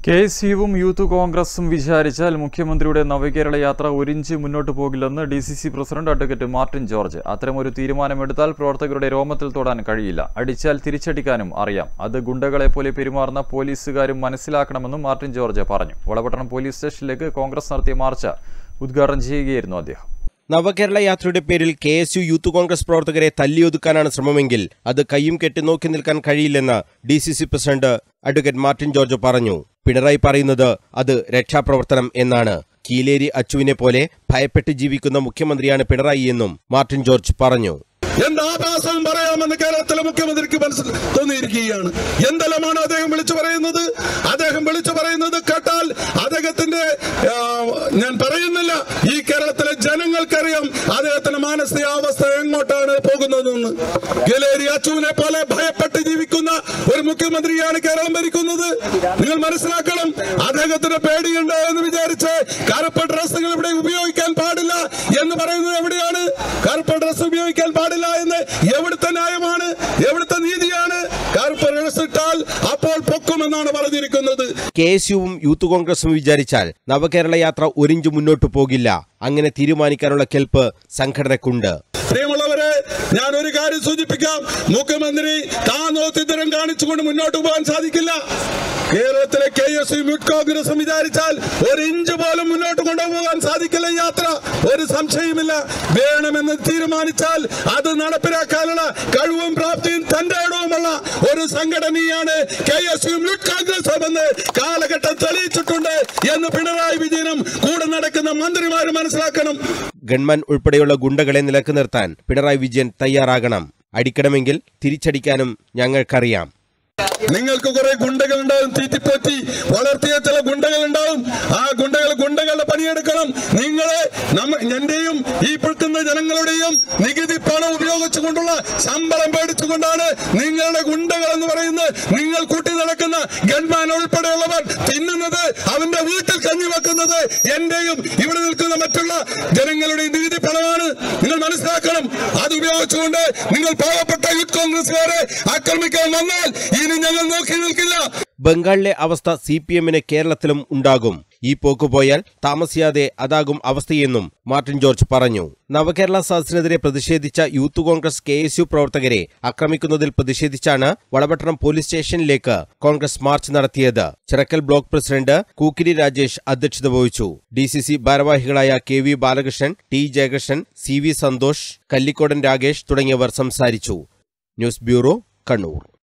K S യുവും youth കോൺഗ്രസും വിചാരിച്ചാൽ മുഖ്യമന്ത്രിയുടെ നവകേരള യാത്ര ഒരിഞ്ച് മുന്നോട്ട് പോകില്ലെന്ന് D C C president advocate Martin George അത്തരമൊരു തീരുമാനമെടുത്താൽ പ്രവർത്തകരുടെ രോമത്തിൽ തൊടാൻ കഴിയില്ല അടിച്ചാൽ തിരിച്ചടിക്കാനും അറിയാം അത് ഗുണ്ടകളെ പോലെ പെരുമാറുന്ന പോലീസുകാരും മനസ്സിലാക്കണമെന്നും മാർട്ടിൻ ജോർജ് പറഞ്ഞു വളപട്ടണം പോലീസ് സ്റ്റേഷനിലേക്ക് കോൺഗ്രസ് നടത്തിയ മാർച്ച് ഉദ്ഘാടനം ചെയ്യുകയായിരുന്നു അദ്ദേഹം നവകേരള യാത്രയുടെ പേരിൽ K S U youth Congress പ്രവർത്തകരെ തല്ലിയൊതുക്കാനാണ് ശ്രമമെങ്കിൽ അത് കയ്യും കെട്ടി നോക്കി നിൽക്കാൻ കഴിയില്ലെന്ന് D C C president advocate Martin George പറഞ്ഞു പിണറായി പറയുന്നത് അത് രക്ഷാപ്രവർത്തനം എന്നാണ് കീലേരി അച്ചുവിനെ പോലെ ഭയപ്പെട്ട് ജീവിക്കുന്ന മുഖ്യമന്ത്രിയാണ് പിണറായി എന്നും മാർട്ടിൻ ജോർജ് പറഞ്ഞു എന്ത് ആഭാസവും പറയാമെന്ന് കേരളത്തിലെ മുഖ്യമന്ത്രിക്ക് മനസ്സിൽ തോന്നിയിരിക്കുകയാണ് എന്തെല്ലാമാണ് അദ്ദേഹം വിളിച്ചു പറയുന്നത് അദ്ദേഹം വിളിച്ചു പറയുന്നത് കേട്ടാൽ അദ്ദേഹത്തിന്റെ ആ, ഞാൻ പറയുന്നില്ല ഈ കേരളത്തിലെ ജനങ്ങൾക്കറിയാം അദ്ദേഹത്തിന്റെ മാനസികാവസ്ഥ എങ്ങോട്ടാണ് പോകുന്നതെന്ന് ഗലേരി അച്ചുവിനെ പോലെ ഭയപ്പെട്ട് ജീവിക്കുന്ന ഒരു മുഖ്യമന്ത്രിയാണ് കേരളം ഭരിക്കുന്നത് നിങ്ങൾ മനസ്സിലാക്കണം അദ്ദേഹത്തിന് പേടിയുണ്ട് എന്ന് വിചാരിച്ച് കറുപ്പ് ഡ്രസ്സുകൾ ഇവിടെ ഉപയോഗിക്കാൻ പാടില്ല എന്ന് പറയുന്നത് എവിടെയാണ് കറുപ്പ് ഡ്രസ്സ് ഉപയോഗിക്കാൻ പാടില്ല എന്ന് എവിടുത്തെ ന്യായമാണ് എവിടുത്തെ നീതിയാണ് കറുപ്പ് ഡ്രസ് ഇട്ടാൽ അപ്പോൾ പൊക്കുമെന്നാണ് പറഞ്ഞിരിക്കുന്നത് കെ എസ് യുവും യൂത്ത് കോൺഗ്രസും വിചാരിച്ചാൽ നവകേരള യാത്ര ഒരിഞ്ച് മുന്നോട്ടു പോകില്ല അങ്ങനെ തീരുമാനിക്കാനുള്ള കെൽപ്പ് സംഘടനക്കുണ്ട് പ്രിയമുള്ളവരെ ഞാൻ ഒരു കാര്യം സൂചിപ്പിക്കാം മുഖ്യമന്ത്രി താനോത്തിത്തരം കാണിച്ചുകൊണ്ട് മുന്നോട്ട് പോകാൻ സാധിക്കില്ല കേരളത്തിലെ കെ എസ് യു യൂത്ത് കോൺഗ്രസും വിചാരിച്ചാൽ ഒരു ഇഞ്ച് പോലും മുന്നോട്ട് കൊണ്ടുപോകാൻ സാധിക്കില്ല ഈ യാത്ര ഒരു സംശയമില്ല വേണമെന്ന് തീരുമാനിച്ചാൽ അത് നടപ്പിലാക്കാനുള്ള കഴിവും പ്രാപ്തിയും തന്റെ ഇടവുമുള്ള ഒരു സംഘടനയാണ് K S U youth Congress എന്ന് കാലഘട്ടം തെളിയിച്ചിട്ടുണ്ട് എന്ന് പിണറായി വിജയനും കൂടെ നടക്കുന്ന മന്ത്രിമാരും മനസ്സിലാക്കണം ഗൺമാൻ ഉൾപ്പെടെയുള്ള ഗുണ്ടകളെ നിലക്ക് നിർത്താൻ പിണറായി വിജയൻ തയ്യാറാകണം അടിക്കണമെങ്കിൽ തിരിച്ചടിക്കാനും ഞങ്ങൾക്കറിയാം നിങ്ങൾക്ക് കുറെ ഗുണ്ടകൾ ഉണ്ടാവും തീറ്റിപ്പറ്റി വളർത്തിയ ചില ഗുണ്ടകൾ ഉണ്ടാവും ആ ഗുണ്ടകൾ ഗുണ്ടകളുടെ പണിയെടുക്കണം നിങ്ങളെ നമ്മ എന്റെയും ഈ പിഴുക്കുന്ന ജനങ്ങളുടെയും നികുതി പണം ഉപയോഗിച്ചുകൊണ്ടുള്ള ശമ്പളം പേടിച്ചുകൊണ്ടാണ് നിങ്ങളുടെ ഗുണ്ടകൾ എന്ന് പറയുന്നത് നിങ്ങൾ കൂട്ടി നടക്കുന്ന ഗൺമാൻ ഉൾപ്പെടെയുള്ളവർ തിന്നുന്നത് അവന്റെ വീട്ടിൽ കഞ്ഞി വെക്കുന്നത് എന്റെയും ഇവിടെ നിൽക്കുന്ന മറ്റുള്ള ജനങ്ങളുടെയും നികുതി പണമാണ് നിങ്ങൾ മനസ്സിലാക്കണം അത് ഉപയോഗിച്ചുകൊണ്ട് നിങ്ങൾ പാവപ്പെട്ട യൂത്ത് കോൺഗ്രസുകാരെ ആക്രമിക്കാൻ വന്നാൽ ഇനി ഞങ്ങൾ നോക്കി നിൽക്കില്ല ബംഗാളിലെ അവസ്ഥ സി പി എമ്മിന് കേരളത്തിലും ഉണ്ടാകും ഈ പോക്ക് പോയാൽ താമസിയാതെ അതാകും അവസ്ഥയെന്നും മാർട്ടിൻ ജോർജ് പറഞ്ഞു നവകേരള സദസ്സിനെതിരെ പ്രതിഷേധിച്ച youth Congress K S U പ്രവർത്തകരെ ആക്രമിക്കുന്നതിൽ പ്രതിഷേധിച്ചാണ് വളപട്ടണം പോലീസ് സ്റ്റേഷനിലേക്ക് കോൺഗ്രസ് മാർച്ച് നടത്തിയത് ചിറക്കൽ ബ്ലോക്ക് പ്രസിഡന്റ് കൂക്കിരി രാജേഷ് അധ്യക്ഷത വഹിച്ചു ഡി സി സി ഭാരവാഹികളായ K V Balakrishnan T Jayakrishnan C V Santhosh Kallikodan Ragesh തുടങ്ങിയവർ സംസാരിച്ചു ന്യൂസ് ബ്യൂറോ കണ്ണൂർ